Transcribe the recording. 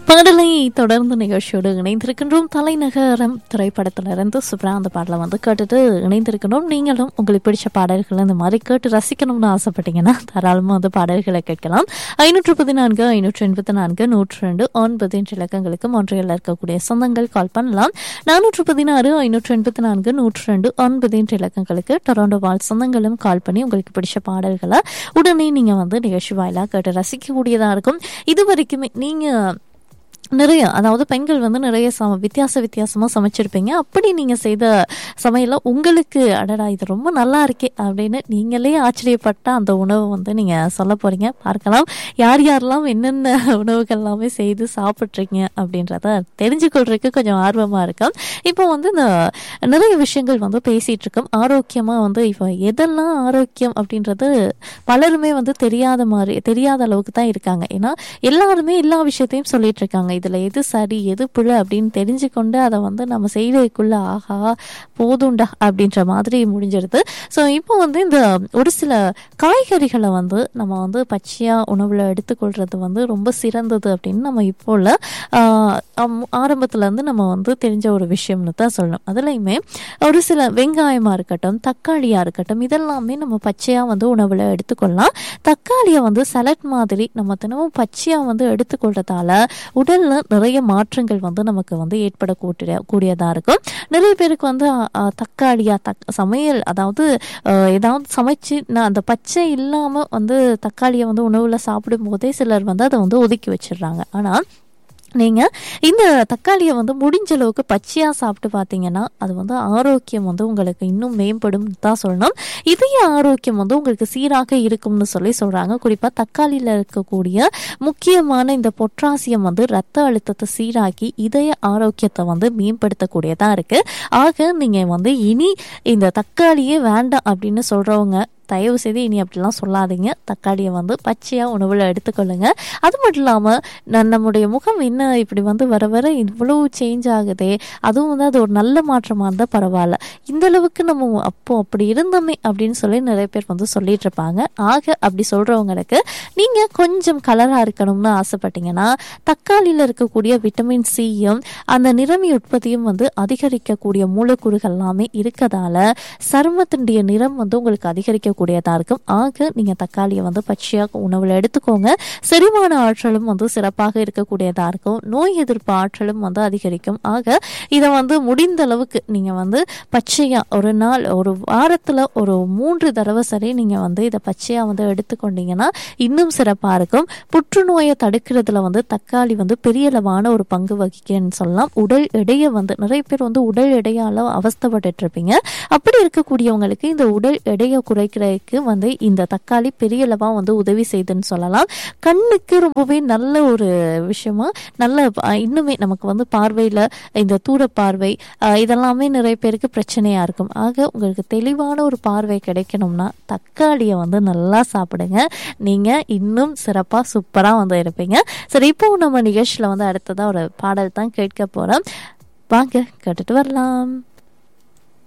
பாடலை தொடர்ந்து நிகழ்ச்சியோடு இணைந்திருக்கின்றோம் தலைநகரம் திரைப்படத்திலிருந்து சுப்ரா அந்த பாடலை வந்து கேட்டுட்டு இணைந்திருக்கின்றோம் நீங்களும் உங்களுக்கு பிடிச்ச பாடல்கள் இந்த மாதிரி கேட்டு ரசிக்கணும்னு ஆசைப்பட்டீங்கன்னா தாராளமாக வந்து பாடல்களை கேட்கலாம் ஐநூற்று பதினான்கு ஐநூற்று எண்பத்தி நான்கு நூற்று ரெண்டு ஒன்பது என்ற இலக்கங்களுக்கு ஒன்றையில் இருக்கக்கூடிய சொந்தங்கள் கால் பண்ணலாம் நானூற்று பதினாறு ஐநூற்று எண்பத்தி நான்கு நூற்று ரெண்டு ஒன்பது என்ற இலக்கங்களுக்கு டொரண்டோ வாழ் சொந்தங்களும் கால் பண்ணி உங்களுக்கு பிடிச்ச பாடல்களை உடனே நீங்கள் வந்து நிகழ்ச்சி வாயிலாக கேட்டு ரசிக்கக்கூடியதாக இருக்கும் இது வரைக்குமே நீங்கள் நிறைய அதாவது பெண்கள் வந்து நிறைய சம வித்தியாச வித்தியாசமாக சமைச்சிருப்பீங்க அப்படி நீங்கள் செய்த சமையலில் உங்களுக்கு அடடா இது ரொம்ப நல்லா இருக்கே அப்படின்னு நீங்களே ஆச்சரியப்பட்ட அந்த உணவை வந்து நீங்கள் சொல்ல போகிறீங்க பார்க்கலாம் யார் யாரெல்லாம் என்னென்ன உணவுகள் எல்லாமே செய்து சாப்பிட்றீங்க அப்படின்றத தெரிஞ்சுக்கொள்றதுக்கு கொஞ்சம் ஆர்வமாக இருக்கும் இப்போ வந்து இந்த நிறைய விஷயங்கள் வந்து பேசிகிட்டு இருக்கோம் ஆரோக்கியமாக வந்து இப்போ எதெல்லாம் ஆரோக்கியம் அப்படின்றது பலருமே வந்து தெரியாத மாதிரி தெரியாத அளவுக்கு தான் இருக்காங்க ஏன்னா எல்லாருமே எல்லா விஷயத்தையும் சொல்லிட்டு இருக்காங்க இதில் எது சரி எது பிழை அப்படின்னு தெரிஞ்சுக்கொண்டு அதை வந்து நம்ம செய்வதற்குள்ள ஆஹா போதும்டா அப்படின்ற மாதிரி முடிஞ்சிருது ஸோ இப்போ வந்து இந்த ஒரு சில காய்கறிகளை வந்து நம்ம வந்து பச்சையாக உணவில் எடுத்துக்கொள்கிறது வந்து ரொம்ப சிறந்தது அப்படின்னு நம்ம இப்போ உள்ள ஆரம்பத்துலேருந்து நம்ம வந்து தெரிஞ்ச ஒரு விஷயம்னு தான் சொல்லணும் அதுலேயுமே ஒரு சில வெங்காயமாக இருக்கட்டும் தக்காளியாக இருக்கட்டும் இதெல்லாமே நம்ம பச்சையாக வந்து உணவில் எடுத்துக்கொள்ளலாம் தக்காளியை வந்து சலட் மாதிரி நம்ம தினமும் பச்சையாக வந்து எடுத்துக்கொள்றதால உடலில் நிறைய மாற்றங்கள் வந்து நமக்கு வந்து ஏற்படக்கூடிய கூடியதாக இருக்கும் நிறைய பேருக்கு வந்து தக்காளியா தக் சமையல் அதாவது ஏதாவது சமைச்சு நான் அந்த பச்சை இல்லாமல் வந்து தக்காளியை வந்து உணவில் சாப்பிடும் போதே சிலர் வந்து அதை வந்து ஒதுக்கி வச்சிடுறாங்க ஆனால் நீங்கள் இந்த தக்காளியை வந்து முடிஞ்ச அளவுக்கு பச்சையாக சாப்பிட்டு பார்த்தீங்கன்னா அது வந்து ஆரோக்கியம் வந்து உங்களுக்கு இன்னும் மேம்படும் தான் சொல்லணும் இதய ஆரோக்கியம் வந்து உங்களுக்கு சீராக இருக்கும்னு சொல்லி சொல்கிறாங்க குறிப்பாக தக்காளியில் இருக்கக்கூடிய முக்கியமான இந்த பொட்டாசியம் வந்து ரத்த அழுத்தத்தை சீராக்கி இதய ஆரோக்கியத்தை வந்து மேம்படுத்தக்கூடியதாக இருக்குது ஆக நீங்கள் வந்து இனி இந்த தக்காளியே வேண்டாம் அப்படின்னு சொல்கிறவங்க தயவு செய்து இனி அப்படிலாம் சொல்லாதீங்க தக்காளியை வந்து பச்சையாக உணவில் எடுத்துக்கொள்ளுங்க அது மட்டும் இல்லாமல் நம்முடைய முகம் என்ன இப்படி வந்து வர வர இவ்வளோ சேஞ்ச் ஆகுதே அதுவும் வந்து அது ஒரு நல்ல மாற்றமாக இருந்தால் பரவாயில்ல இந்த அளவுக்கு நம்ம அப்போ அப்படி இருந்தோமே அப்படின்னு சொல்லி நிறைய பேர் வந்து சொல்லிட்டு இருப்பாங்க ஆக அப்படி சொல்கிறவங்களுக்கு நீங்கள் கொஞ்சம் கலராக இருக்கணும்னு ஆசைப்பட்டீங்கன்னா தக்காளியில் இருக்கக்கூடிய விட்டமின் சியும் அந்த நிறமி உற்பத்தியும் வந்து அதிகரிக்கக்கூடிய மூலக்கூறுகள் எல்லாமே இருக்கதால சருமத்தினுடைய நிறம் வந்து உங்களுக்கு அதிகரிக்க கூடியதாக இருக்கும் ஆக நீங்கள் தக்காளியை வந்து பச்சையாக உணவில் எடுத்துக்கோங்க செரிமான ஆற்றலும் வந்து சிறப்பாக இருக்கக்கூடியதாக இருக்கும் நோய் எதிர்ப்பு ஆற்றலும் வந்து அதிகரிக்கும் ஆக இதை வந்து முடிந்த அளவுக்கு நீங்கள் வந்து பச்சையாக ஒரு நாள் ஒரு வாரத்தில் ஒரு மூன்று தடவை சரி நீங்கள் வந்து இதை பச்சையாக வந்து எடுத்துக்கொண்டீங்கன்னா இன்னும் சிறப்பாக இருக்கும் புற்றுநோயை தடுக்கிறதுல வந்து தக்காளி வந்து பெரிய அளவான ஒரு பங்கு வகிக்குன்னு சொல்லலாம் உடல் எடையை வந்து நிறைய பேர் வந்து உடல் எடையால் அவஸ்தப்பட்டு இருப்பீங்க அப்படி இருக்கக்கூடியவங்களுக்கு இந்த உடல் எடையை குறைக்கிறதுக்கு வந்து இந்த தக்காளி பெரிய அளவாக வந்து உதவி செய்துன்னு சொல்லலாம் கண்ணுக்கு ரொம்பவே நல்ல ஒரு விஷயமா நல்ல இன்னுமே நமக்கு வந்து பார்வையில் இந்த தூர பார்வை இதெல்லாமே நிறைய பேருக்கு பிரச்சனையாக இருக்கும் ஆக உங்களுக்கு தெளிவான ஒரு பார்வை கிடைக்கணும்னா தக்காளியை வந்து நல்லா சாப்பிடுங்க நீங்கள் இன்னும் சிறப்பாக சூப்பராக வந்து இருப்பீங்க சரி இப்போ நம்ம நிகழ்ச்சியில் வந்து அடுத்ததாக ஒரு பாடல் தான் கேட்க போகிறோம் வாங்க கேட்டுட்டு வரலாம்